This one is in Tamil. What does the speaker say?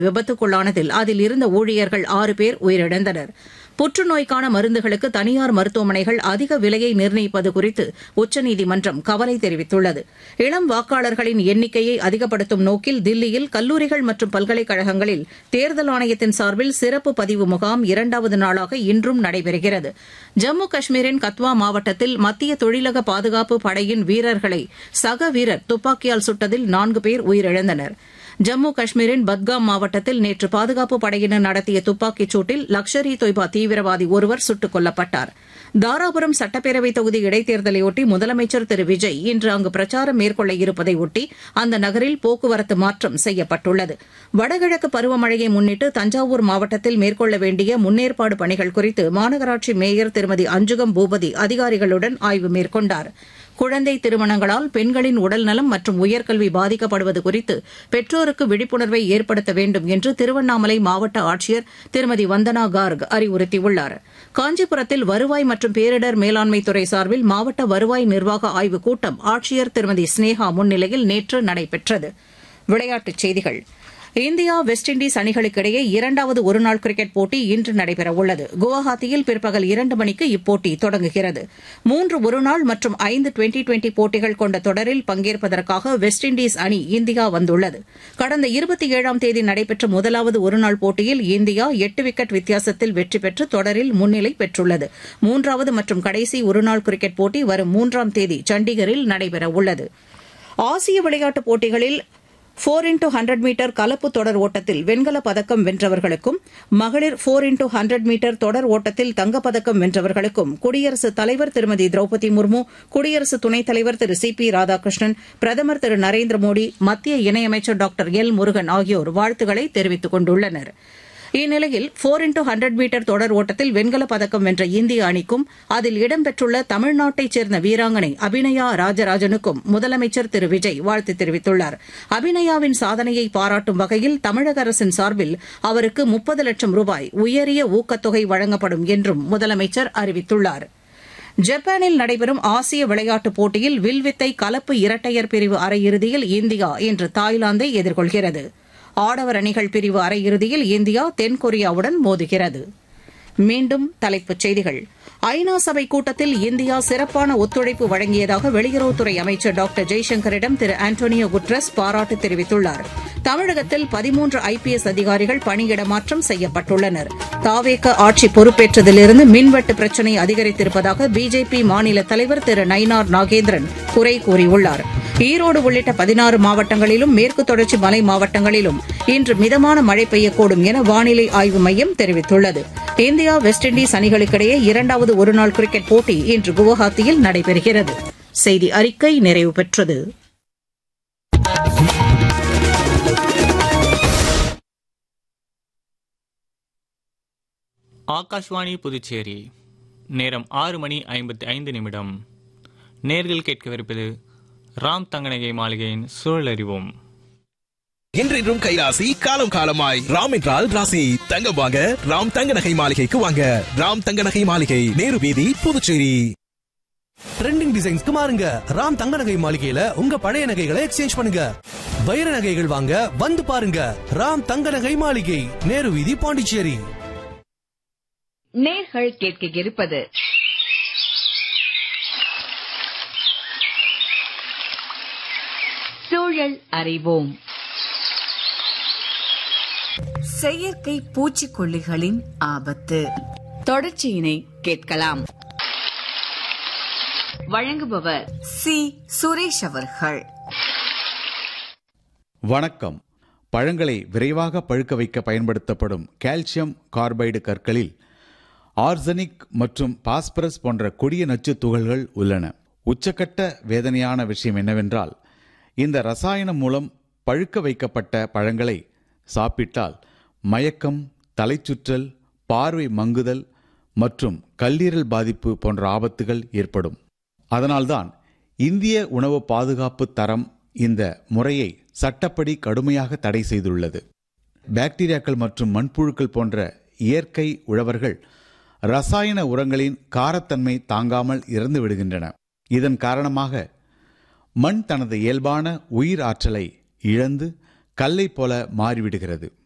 விபத்துக்குள்ளானதில் அதில் இருந்த ஊழியர்கள் ஆறு பேர் உயிரிழந்தனர் புற்றுநோய்க்கான மருந்துகளுக்கு தனியார் மருத்துவமனைகள் அதிக விலையை நிர்ணயிப்பது குறித்து உச்சநீதிமன்றம் கவலை தெரிவித்துள்ளது இளம் வாக்காளர்களின் எண்ணிக்கையை அதிகப்படுத்தும் நோக்கில் தில்லியில் கல்லூரிகள் மற்றும் பல்கலைக்கழகங்களில் தேர்தல் ஆணையத்தின் சார்பில் சிறப்பு பதிவு முகாம் இரண்டாவது நாளாக இன்றும் நடைபெறுகிறது ஜம்மு காஷ்மீரின் கத்வா மாவட்டத்தில் மத்திய தொழிலக பாதுகாப்பு படையின் வீரர்களை சக வீரர் துப்பாக்கியால் சுட்டதில் நான்கு பேர் உயிரிழந்தனர் ஜம்மு காஷ்மீரின் பத்காம் மாவட்டத்தில் நேற்று பாதுகாப்பு படையினர் நடத்திய துப்பாக்கிச் சூட்டில் லக்ஷர் இ தொய்பா தீவிரவாதி ஒருவர் சுட்டுக் கொல்லப்பட்டார் தாராபுரம் சட்டப்பேரவைத் தொகுதி இடைத்தேர்தலையொட்டி முதலமைச்சர் திரு விஜய் இன்று அங்கு பிரச்சாரம் மேற்கொள்ள இருப்பதையொட்டி அந்த நகரில் போக்குவரத்து மாற்றம் செய்யப்பட்டுள்ளது வடகிழக்கு பருவமழையை முன்னிட்டு தஞ்சாவூர் மாவட்டத்தில் மேற்கொள்ள வேண்டிய முன்னேற்பாடு பணிகள் குறித்து மாநகராட்சி மேயர் திருமதி அஞ்சுகம் பூபதி அதிகாரிகளுடன் ஆய்வு மேற்கொண்டாா் குழந்தை திருமணங்களால் பெண்களின் உடல்நலம் மற்றும் உயர்கல்வி பாதிக்கப்படுவது குறித்து பெற்றோருக்கு விழிப்புணர்வை ஏற்படுத்த வேண்டும் என்று திருவண்ணாமலை மாவட்ட ஆட்சியர் திருமதி வந்தனா கார்க் அறிவுறுத்தியுள்ளார் காஞ்சிபுரத்தில் வருவாய் மற்றும் பேரிடர் மேலாண்மை துறை சார்பில் மாவட்ட வருவாய் நிர்வாக ஆய்வுக் கூட்டம் ஆட்சியர் திருமதி ஸ்னேகா முன்னிலையில் நேற்று நடைபெற்றது விளையாட்டுச் செய்திகள் இந்தியா வெஸ்ட் இண்டீஸ் அணிகளுக்கிடையே இரண்டாவது ஒருநாள் கிரிக்கெட் போட்டி இன்று நடைபெறவுள்ளது குவஹாத்தியில் பிற்பகல் இரண்டு மணிக்கு இப்போட்டி தொடங்குகிறது மூன்று ஒருநாள் மற்றும் ஐந்து டுவெண்டி டுவெண்டி போட்டிகள் கொண்ட தொடரில் பங்கேற்பதற்காக வெஸ்ட் இண்டீஸ் அணி இந்தியா வந்துள்ளது கடந்த இருபத்தி ஏழாம் தேதி நடைபெற்ற முதலாவது ஒருநாள் போட்டியில் இந்தியா எட்டு விக்கெட் வித்தியாசத்தில் வெற்றி பெற்று தொடரில் முன்னிலை பெற்றுள்ளது மூன்றாவது மற்றும் கடைசி ஒருநாள் கிரிக்கெட் போட்டி வரும் மூன்றாம் தேதி சண்டிகரில் நடைபெறவுள்ளது ஆசிய விளையாட்டுப் போட்டிகளில் போர் இன்டூ ஹண்ட்ரட் மீட்டர் கலப்பு தொடர் ஓட்டத்தில் வெண்கலப் பதக்கம் வென்றவர்களுக்கும் மகளிர் போர் இன்டூ ஹண்ட்ரட் மீட்டர் தொடர் ஓட்டத்தில் தங்கப்பதக்கம் வென்றவர்களுக்கும் குடியரசுத் தலைவர் திருமதி திரௌபதி முர்மு குடியரசு துணைத் தலைவர் திரு சி பி ராதாகிருஷ்ணன் பிரதமர் திரு நரேந்திர மோடி மத்திய இணையமைச்சர் டாக்டர் எல் முருகன் ஆகியோர் வாழ்த்துக்களை தெரிவித்துக் கொண்டுள்ளனா் இந்நிலையில் போர் இன்டூ ஹண்ட்ரட் மீட்டர் தொடர் ஓட்டத்தில் வெண்கலப் பதக்கம் வென்ற இந்திய அணிக்கும் அதில் இடம்பெற்றுள்ள தமிழ்நாட்டைச் சேர்ந்த வீராங்கனை அபிநயா ராஜராஜனுக்கும் முதலமைச்சர் திரு விஜய் வாழ்த்து தெரிவித்துள்ளார் அபிநயாவின் சாதனையை பாராட்டும் வகையில் தமிழக அரசின் சார்பில் அவருக்கு முப்பது லட்சம் ரூபாய் உயரிய ஊக்கத்தொகை வழங்கப்படும் என்றும் முதலமைச்சர் அறிவித்துள்ளார் ஜப்பானில் நடைபெறும் ஆசிய விளையாட்டுப் போட்டியில் வில்வித்தை கலப்பு இரட்டையர் பிரிவு அரையிறுதியில் இந்தியா இன்று தாய்லாந்தை எதிர்கொள்கிறது ஆடவர் அணிகள் பிரிவு அரையிறுதியில் இந்தியா தென்கொரியாவுடன் மோதுகிறது மீண்டும் தலைப்புச் செய்திகள் ஐநா சபை கூட்டத்தில் இந்தியா சிறப்பான ஒத்துழைப்பு வழங்கியதாக வெளியுறவுத்துறை அமைச்சர் டாக்டர் ஜெய்சங்கரிடம் திரு ஆண்டோனியோ குட்ரஸ் பாராட்டு தெரிவித்துள்ளார் தமிழகத்தில் பதிமூன்று ஐபிஎஸ் அதிகாரிகள் பணியிடமாற்றம் செய்யப்பட்டுள்ளனர் தாவேக ஆட்சி பொறுப்பேற்றதிலிருந்து மின்வெட்டு பிரச்சினை அதிகரித்திருப்பதாக பிஜேபி மாநில தலைவர் திரு நயினார் நாகேந்திரன் குறை கூறியுள்ளார் ஈரோடு உள்ளிட்ட பதினாறு மாவட்டங்களிலும் மேற்கு தொடர்ச்சி மலை மாவட்டங்களிலும் இன்று மிதமான மழை பெய்யக்கூடும் என வானிலை ஆய்வு மையம் தெரிவித்துள்ளது இந்தியா வெஸ்ட் இண்டீஸ் அணிகளுக்கிடையே இரண்டாவது ஒருநாள் கிரிக்கெட் போட்டி இன்று குவஹாத்தியில் நடைபெறுகிறது செய்தி அறிக்கை நிறைவு பெற்றது ஆகாஷ்வாணி புதுச்சேரி நேரம் ஆறு மணி ஐம்பத்தி ஐந்து நிமிடம் நேர்கள் கேட்கவிருப்பது ராம் தங்கநகை மாளிகையின் சூழல் அறிவோம் என்றென்றும் கைராசி காலம் காலமாய் ராம் என்றால் ராசி தங்கம் வாங்க ராம் தங்க நகை மாளிகைக்கு வாங்க ராம் தங்க நகை மாளிகை நேரு வீதி புதுச்சேரி ட்ரெண்டிங் டிசைன்ஸ்க்கு மாறுங்க ராம் தங்க நகை மாளிகையில உங்க பழைய நகைகளை எக்ஸ்சேஞ்ச் பண்ணுங்க வைர நகைகள் வாங்க வந்து பாருங்க ராம் தங்க நகை மாளிகை நேரு வீதி பாண்டிச்சேரி நேர்கள் கேட்க இருப்பது சூழல் அறிவோம் செயற்கை பூச்சிக்கொல்லிகளின் ஆபத்து தொடர்ச்சியினை கேட்கலாம் வழங்குபவர் சி சுரேஷ் அவர்கள் வணக்கம் பழங்களை விரைவாக பழுக்க வைக்க பயன்படுத்தப்படும் கால்சியம் கார்பைடு கற்களில் ஆர்சனிக் மற்றும் பாஸ்பரஸ் போன்ற கொடிய நச்சு துகள்கள் உள்ளன உச்சக்கட்ட வேதனையான விஷயம் என்னவென்றால் இந்த ரசாயனம் மூலம் பழுக்க வைக்கப்பட்ட பழங்களை சாப்பிட்டால் மயக்கம் தலைச்சுற்றல் பார்வை மங்குதல் மற்றும் கல்லீரல் பாதிப்பு போன்ற ஆபத்துகள் ஏற்படும் அதனால்தான் இந்திய உணவு பாதுகாப்பு தரம் இந்த முறையை சட்டப்படி கடுமையாக தடை செய்துள்ளது பாக்டீரியாக்கள் மற்றும் மண்புழுக்கள் போன்ற இயற்கை உழவர்கள் ரசாயன உரங்களின் காரத்தன்மை தாங்காமல் இறந்து விடுகின்றன இதன் காரணமாக மண் தனது இயல்பான உயிர் ஆற்றலை இழந்து கல்லை போல மாறிவிடுகிறது